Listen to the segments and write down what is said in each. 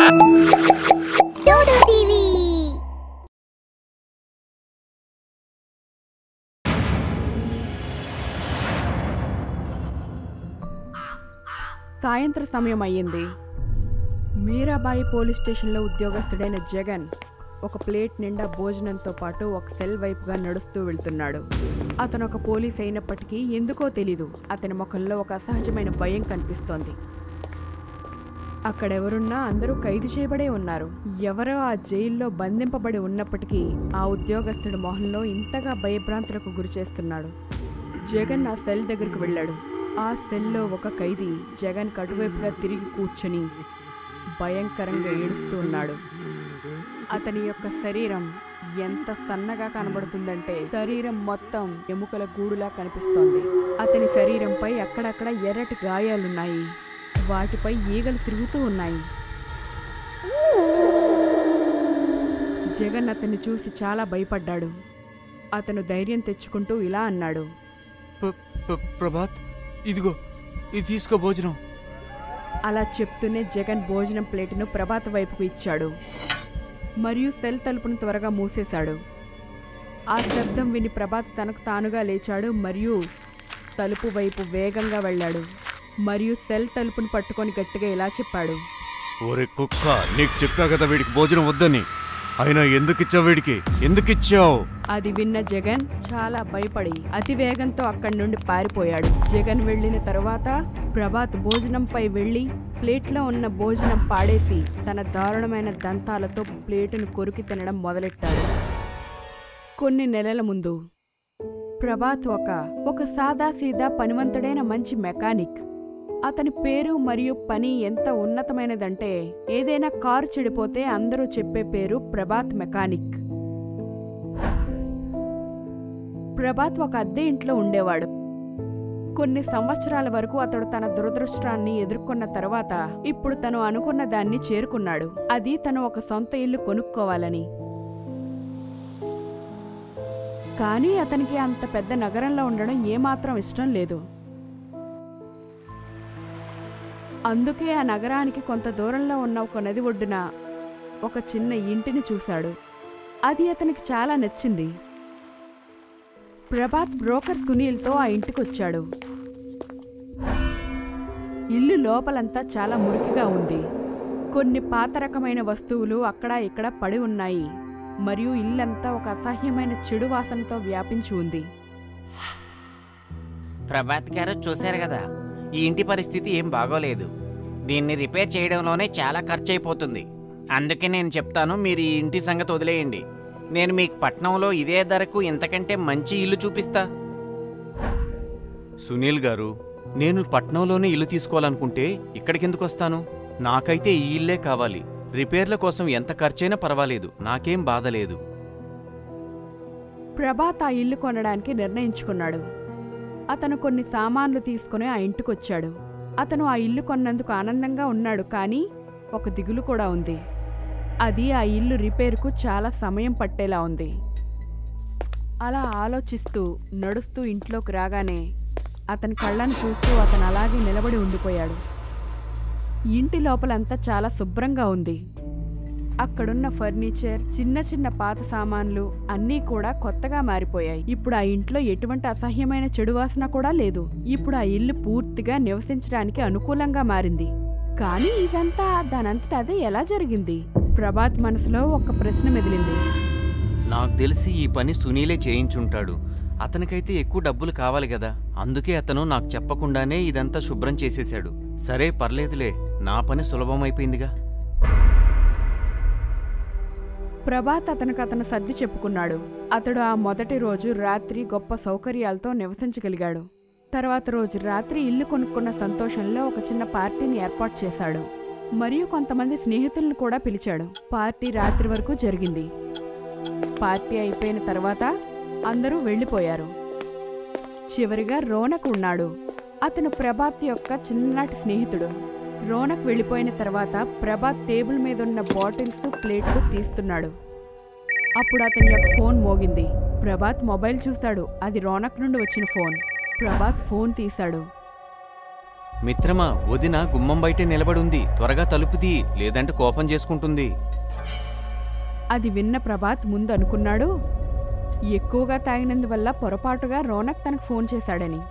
Dodo TV సాయంత్ర సమయం అయ్యింది Mirabai police స్టేషన్లో ఉద్యోగస్తుడైన జగన్ ఒక ప్లేట్ నిండా భోజనంతో పాటు ఒక సెల్ వైపుగా నడుస్తూ వెళ్తున్నాడు అతను ఒక పోలీస్ అయినప్పటికీ ఎందుకో తెలీదు అతని ముఖంలో ఒక అసహజమైన భయం కనిపిస్తోంది అక్కడెవరున్నా అందరూ ఖైదు చేయబడే ఉన్నారు ఎవరో ఆ జైల్లో బంధింపబడి ఉన్నప్పటికీ ఆ ఉద్యోగస్తుడి మొహంలో ఇంతగా భయభ్రాంతులకు గురి చేస్తున్నాడు జగన్ ఆ సెల్ దగ్గరకు వెళ్ళాడు ఆ సెల్లో ఒక ఖైదీ జగన్ కటువైపుగా తిరిగి కూర్చొని భయంకరంగా ఏడుస్తూ ఉన్నాడు అతని యొక్క శరీరం ఎంత సన్నగా కనబడుతుందంటే శరీరం మొత్తం ఎముకల గూడులా కనిపిస్తోంది అతని శరీరంపై అక్కడక్కడ ఎర్రటి గాయాలున్నాయి వాటిపై ఈగలు తిరుగుతూ ఉన్నాయి జగన్ అతన్ని చూసి చాలా భయపడ్డాడు అతను ధైర్యం తెచ్చుకుంటూ ఇలా అన్నాడు ప్ర- ప్ర- ప్రభాత్ ఇదిగో ఇది తీసుకో భోజనం అలా చెప్తూనే జగన్ భోజనం ప్లేటును ప్రభాత్ వైపుకు ఇచ్చాడు మరియు సెల్ తలుపును త్వరగా మూసేశాడు ఆ శబ్దం విని ప్రభాత్ తనకు తానుగా లేచాడు మరియు తలుపు వైపు వేగంగా వెళ్ళాడు మరియు సెల్ తలుపును పట్టుకొని గట్టిగా ఇలా చెప్పాడు ఒరే కుక్క నీకు చెప్పా కదా వీడికి భోజనం వద్దని అయినా ఎందుకు ఇచ్చావు వీడికి ఎందుకు ఇచ్చావు అది విన్న జగన్ చాలా భయపడి అతి వేగంతో అక్కడి నుండి పారిపోయాడు జగన్ వెళ్ళిన తరువాత ప్రభాత్ భోజనంపై వెళ్ళి ప్లేట్లో ఉన్న భోజనం పాడేసి తన దారుణమైన దంతాలతో ప్లేటును కొరికి తినడం మొదలెట్టాడు కొన్ని నెలల ముందు ప్రభాత్ ఒక ఒక సాదాసీదా పనివంతుడైన మంచి మెకానిక్ అతని పేరు మరియు పని ఎంత ఉన్నతమైనదంటే ఏదైనా కారు చెడిపోతే అందరూ చెప్పే పేరు ప్రభాత్ మెకానిక్ ప్రభాత్ ఒక అద్దె ఇంట్లో ఉండేవాడు కొన్ని సంవత్సరాల వరకు అతడు తన దురదృష్టాన్ని ఎదుర్కొన్న తర్వాత ఇప్పుడు తను అనుకున్న దాన్ని చేరుకున్నాడు అది తను ఒక సొంత ఇల్లు కొనుక్కోవాలని కానీ అతనికి అంత పెద్ద నగరంలో ఉండడం ఏమాత్రం ఇష్టం లేదు అందుకే ఆ నగరానికి కొంత దూరంలో ఉన్న ఒక నది ఒడ్డున ఒక చిన్న ఇంటిని చూశాడు అది అతనికి చాలా నచ్చింది ప్రభాత్ బ్రోకర్ సునీల్తో ఆ ఇంటికొచ్చాడు ఇల్లు లోపలంతా చాలా మురికిగా ఉంది కొన్ని పాత రకమైన వస్తువులు అక్కడ ఇక్కడ పడి ఉన్నాయి మరియు ఇల్లంతా ఒక అసహ్యమైన చెడు వాసనతో వ్యాపించి ఉంది ప్రభాత్ గారు చూశారు కదా ఈ ఇంటి పరిస్థితి ఏం బాగోలేదు దీన్ని రిపేర్ చేయడంలోనే చాలా ఖర్చు అయిపోతుంది అందుకే నేను చెప్తాను మీరు ఈ ఇంటి సంగతి వదిలేయండి నేను మీకు పట్నంలో ఇదే ధరకు ఇంతకంటే మంచి ఇల్లు చూపిస్తా సునీల్ గారు నేను పట్నంలోనే ఇల్లు తీసుకోవాలనుకుంటే ఇక్కడికి ఎందుకు వస్తాను నాకైతే ఈ ఇల్లే కావాలి రిపేర్ల కోసం ఎంత ఖర్చైనా పర్వాలేదు నాకేం బాధ లేదు ప్రభాత్ ఆ ఇల్లు కొనడానికి నిర్ణయించుకున్నాడు అతను కొన్ని సామాన్లు తీసుకుని ఆ ఇంటికొచ్చాడు అతను ఆ ఇల్లు కొన్నందుకు ఆనందంగా ఉన్నాడు కానీ ఒక దిగులు కూడా ఉంది అది ఆ ఇల్లు రిపేర్కు చాలా సమయం పట్టేలా ఉంది అలా ఆలోచిస్తూ నడుస్తూ ఇంట్లోకి రాగానే అతని కళ్ళను చూస్తూ అతను అలాగే నిలబడి ఉండిపోయాడు ఇంటి లోపలంతా చాలా శుభ్రంగా ఉంది అక్కడున్న ఫర్నిచర్ చిన్న చిన్న పాత సామాన్లు అన్నీ కూడా కొత్తగా మారిపోయాయి ఇప్పుడు ఆ ఇంట్లో ఎటువంటి అసహ్యమైన చెడు వాసన కూడా లేదు ఇప్పుడు ఆ ఇల్లు పూర్తిగా నివసించడానికి అనుకూలంగా మారింది కానీ ఇదంతా దానంతట అదే ఎలా జరిగింది ప్రభాత్ మనసులో ఒక ప్రశ్న మెదిలింది నాకు తెలిసి ఈ పని సునీలే చేయించుంటాడు అతనికైతే ఎక్కువ డబ్బులు కావాలి కదా అందుకే అతను నాకు చెప్పకుండానే ఇదంతా శుభ్రం చేసేశాడు సరే పర్లేదులే నా పని సులభమైపోయిందిగా ప్రభాత్ అతనికి అతను సర్ది చెప్పుకున్నాడు అతడు ఆ మొదటి రోజు రాత్రి గొప్ప సౌకర్యాలతో నివసించగలిగాడు తర్వాత రోజు రాత్రి ఇల్లు కొనుక్కున్న సంతోషంలో ఒక చిన్న పార్టీని ఏర్పాటు చేశాడు మరియు కొంతమంది స్నేహితులను కూడా పిలిచాడు పార్టీ రాత్రి వరకు జరిగింది పార్టీ అయిపోయిన తర్వాత అందరూ వెళ్ళిపోయారు చివరిగా రోనక్ ఉన్నాడు అతను ప్రభాత్ యొక్క చిన్ననాటి స్నేహితుడు రోనక్ వెళ్ళిపోయిన తర్వాత ప్రభాత్ టేబుల్ మీద ఉన్న బాటిల్స్ ప్లేట్లు తీస్తున్నాడు అప్పుడు అతని యొక్క ఫోన్ మోగింది ప్రభాత్ మొబైల్ చూశాడు అది రోనక్ నుండి వచ్చిన ఫోన్ ప్రభాత్ ఫోన్ తీశాడు మిత్రమా వదిన గుమ్మం బయటే నిలబడుంది త్వరగా తలుపుది లేదంటే కోపం చేసుకుంటుంది అది విన్న ప్రభాత్ ముందు అనుకున్నాడు ఎక్కువగా తాగినందువల్ల పొరపాటుగా రోనక్ తనకు ఫోన్ చేశాడని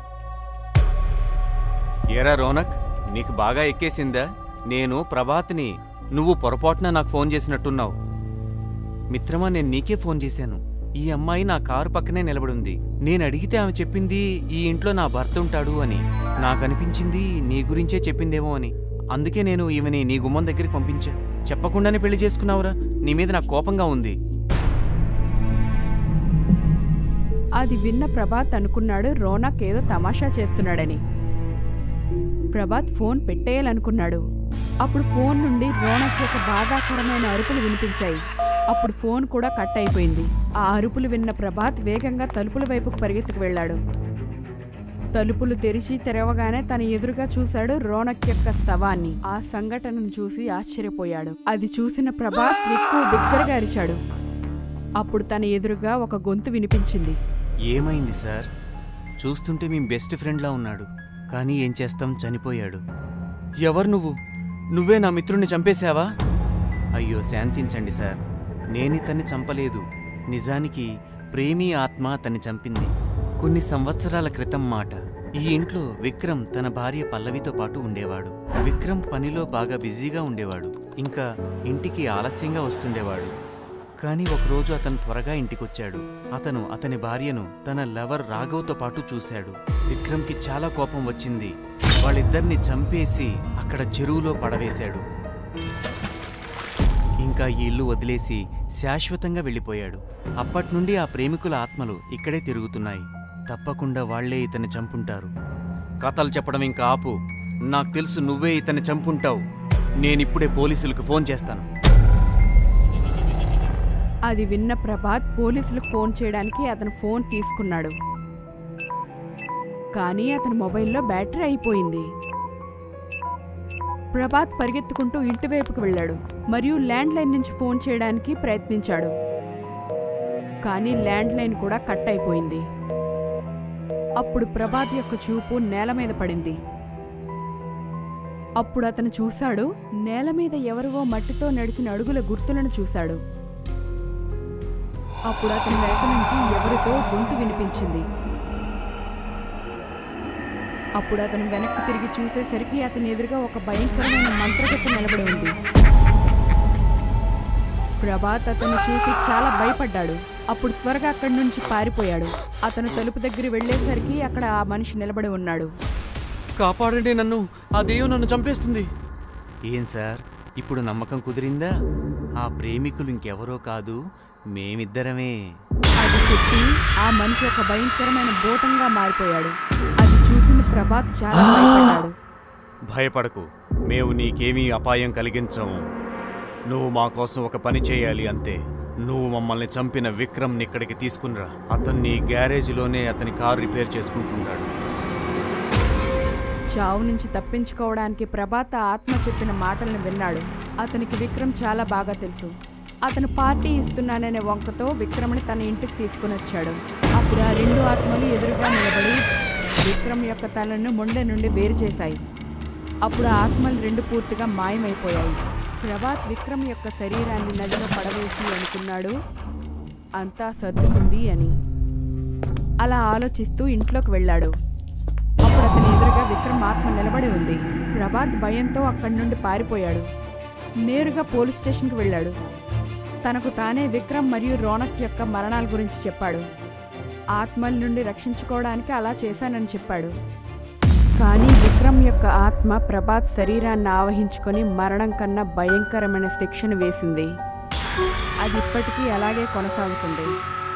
ఏరా రోనక్ నీకు బాగా ఎక్కేసిందా నేను ప్రభాత్ని నువ్వు పొరపాటున నాకు ఫోన్ చేసినట్టున్నావు మిత్రమా నేను నీకే ఫోన్ చేశాను ఈ అమ్మాయి నా కారు పక్కనే నిలబడుంది నేను అడిగితే ఆమె చెప్పింది ఈ ఇంట్లో నా భర్త ఉంటాడు అని నాకు అనిపించింది నీ గురించే చెప్పిందేమో అని అందుకే నేను ఈమెని నీ గుమ్మం దగ్గరికి పంపించా చెప్పకుండానే పెళ్లి చేసుకున్నావురా నీ మీద నాకు కోపంగా ఉంది అది విన్న ప్రభాత్ అనుకున్నాడు రోనక్ ఏదో తమాషా చేస్తున్నాడని ప్రభాత్ ఫోన్ పెట్టేయాలనుకున్నాడు అప్పుడు ఫోన్ నుండి రోనక్ యొక్క బాధాకరమైన అరుపులు వినిపించాయి అప్పుడు ఫోన్ కూడా కట్ అయిపోయింది ఆ అరుపులు విన్న ప్రభాత్ వేగంగా తలుపుల వైపుకు పరిగెత్తుకు వెళ్ళాడు తలుపులు తెరిచి తెరవగానే తన ఎదురుగా చూశాడు రోనక్ యొక్క శవాన్ని ఆ సంఘటనను చూసి ఆశ్చర్యపోయాడు అది చూసిన ప్రభాత్ ఎక్కువ బిగ్గరగా అరిచాడు అప్పుడు తన ఎదురుగా ఒక గొంతు వినిపించింది ఏమైంది సార్ చూస్తుంటే మీ బెస్ట్ ఫ్రెండ్లా ఉన్నాడు కానీ ఏం చేస్తాం చనిపోయాడు ఎవరు నువ్వు నువ్వే నా మిత్రుణ్ణి చంపేశావా అయ్యో శాంతించండి సార్ నేను ఇతన్ని చంపలేదు నిజానికి ప్రేమి ఆత్మ అతన్ని చంపింది కొన్ని సంవత్సరాల క్రితం మాట ఈ ఇంట్లో విక్రమ్ తన భార్య పల్లవితో పాటు ఉండేవాడు విక్రమ్ పనిలో బాగా బిజీగా ఉండేవాడు ఇంకా ఇంటికి ఆలస్యంగా వస్తుండేవాడు కానీ ఒకరోజు అతను త్వరగా ఇంటికొచ్చాడు అతను అతని భార్యను తన లవర్ రాఘవ్తో పాటు చూశాడు విక్రమ్కి చాలా కోపం వచ్చింది వాళ్ళిద్దరిని చంపేసి అక్కడ చెరువులో పడవేశాడు ఇంకా ఈ ఇల్లు వదిలేసి శాశ్వతంగా వెళ్ళిపోయాడు అప్పటి నుండి ఆ ప్రేమికుల ఆత్మలు ఇక్కడే తిరుగుతున్నాయి తప్పకుండా వాళ్లే ఇతన్ని చంపుంటారు కథలు చెప్పడం ఇంకా ఆపు నాకు తెలుసు నువ్వే ఇతన్ని చంపుంటావు నేనిప్పుడే పోలీసులకు ఫోన్ చేస్తాను అది విన్న ప్రభాత్ పోలీసులకు ఫోన్ చేయడానికి అతను ఫోన్ తీసుకున్నాడు కానీ అతని మొబైల్లో బ్యాటరీ అయిపోయింది ప్రభాత్ పరిగెత్తుకుంటూ ఇంటి వైపుకు వెళ్ళాడు మరియు ల్యాండ్ లైన్ నుంచి ఫోన్ చేయడానికి ప్రయత్నించాడు కానీ ల్యాండ్ లైన్ కూడా కట్ అయిపోయింది అప్పుడు ప్రభాత్ యొక్క చూపు నేల మీద పడింది అప్పుడు అతను చూశాడు నేల మీద ఎవరివో మట్టితో నడిచిన అడుగుల గుర్తులను చూశాడు అప్పుడు అతని వెనక నుంచి ఎవరితో గొంతు వినిపించింది అప్పుడు అతను వెనక్కి తిరిగి చూసేసరికి అతని ఎదురుగా ఒక భయంకరమైన మంత్రగతి నిలబడి ఉంది ప్రభాత్ అతను చూసి చాలా భయపడ్డాడు అప్పుడు త్వరగా అక్కడి నుంచి పారిపోయాడు అతను తలుపు దగ్గర వెళ్ళేసరికి అక్కడ ఆ మనిషి నిలబడి ఉన్నాడు కాపాడండి నన్ను ఆ దెయ్యం నన్ను చంపేస్తుంది ఏం సార్ ఇప్పుడు నమ్మకం కుదిరిందా ఆ ప్రేమికులు ఇంకెవరో కాదు మేమిద్దరమే అది చెప్పి ఆ మనిషి ఒక భయంకరమైన భూతంగా మారిపోయాడు అది చూసిన ప్రభాత్ చాలా భయపడ్డాడు భయపడకు మేము నీకేమీ అపాయం కలిగించము నువ్వు మా కోసం ఒక పని చేయాలి అంతే నువ్వు మమ్మల్ని చంపిన విక్రమ్ని ఇక్కడికి తీసుకునిరా అతన్ని గ్యారేజ్లోనే అతని కారు రిపేర్ చేసుకుంటున్నాడు చావు నుంచి తప్పించుకోవడానికి ప్రభాత్ ఆ ఆత్మ చెప్పిన మాటలను విన్నాడు అతనికి విక్రమ్ చాలా బాగా తెలుసు అతను పార్టీ ఇస్తున్నాననే వంకతో విక్రమ్ని తన ఇంటికి తీసుకుని వచ్చాడు అప్పుడు ఆ రెండు ఆత్మలు ఎదురుగా నిలబడి విక్రమ్ యొక్క తలను మొండె నుండి వేరు చేశాయి అప్పుడు ఆ ఆత్మలు రెండు పూర్తిగా మాయమైపోయాయి ప్రభాత్ విక్రమ్ యొక్క శరీరాన్ని నదిలో పడవేసి అనుకున్నాడు అంతా సర్దుకుంది అని అలా ఆలోచిస్తూ ఇంట్లోకి వెళ్ళాడు అప్పుడు అతని ఎదురుగా విక్రమ్ ఆత్మ నిలబడి ఉంది ప్రభాత్ భయంతో అక్కడి నుండి పారిపోయాడు నేరుగా పోలీస్ స్టేషన్కి వెళ్ళాడు తనకు తానే విక్రమ్ మరియు రోనక్ యొక్క మరణాల గురించి చెప్పాడు ఆత్మల నుండి రక్షించుకోవడానికి అలా చేశానని చెప్పాడు కానీ విక్రమ్ యొక్క ఆత్మ ప్రభాత్ శరీరాన్ని ఆవహించుకొని మరణం కన్నా భయంకరమైన శిక్షను వేసింది అది ఇప్పటికీ అలాగే కొనసాగుతుంది